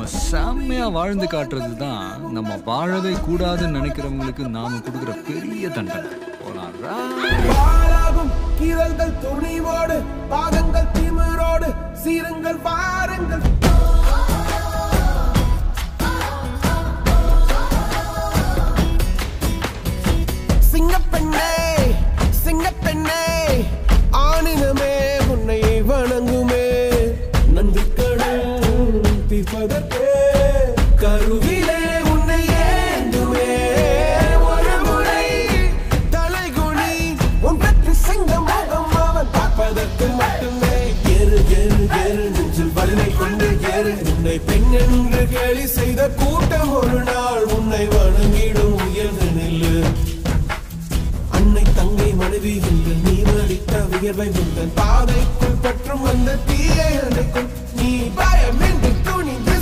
செம்மையா வாழ்ந்து காட்டுறது தான் நம்ம வாழவே கூடாதுன்னு நினைக்கிறவங்களுக்கு நாம கொடுக்குற பெரிய தண்டனை போலாம் பாலாகும் கீரல்கள் துணிவோடு பாதங்கள் திமிரோடு சீருங்கள் பாருங்கள் சிங்கப்பெண்ணே சிங்கப்பெண்ணே ஆணினமே உன்னை வணங்குமே நந்திக்கடல் தீர்ப்பதற்கே கருவிலே உன்னை ஏந்துமே ஒரு முறை தலைகுனி உன் பெற்று சிங்க முகம் அவன் பார்ப்பதற்கு மட்டுமே எரு எரு எரு நெஞ்சில் வலிமை கொண்டு எரு உன்னை பெண் என்று கேலி செய்த கூட்டம் ஒரு நாள் உன்னை வணங்கிடும் உயர்ந்து நில்லு அன்னை தங்கை மனைவி என்று நீ மடித்த வியர்வை முந்தன் பாதைக்குள் பற்றும் அந்த தீயை அணைக்கும் நீ பயமின்றி துணிந்து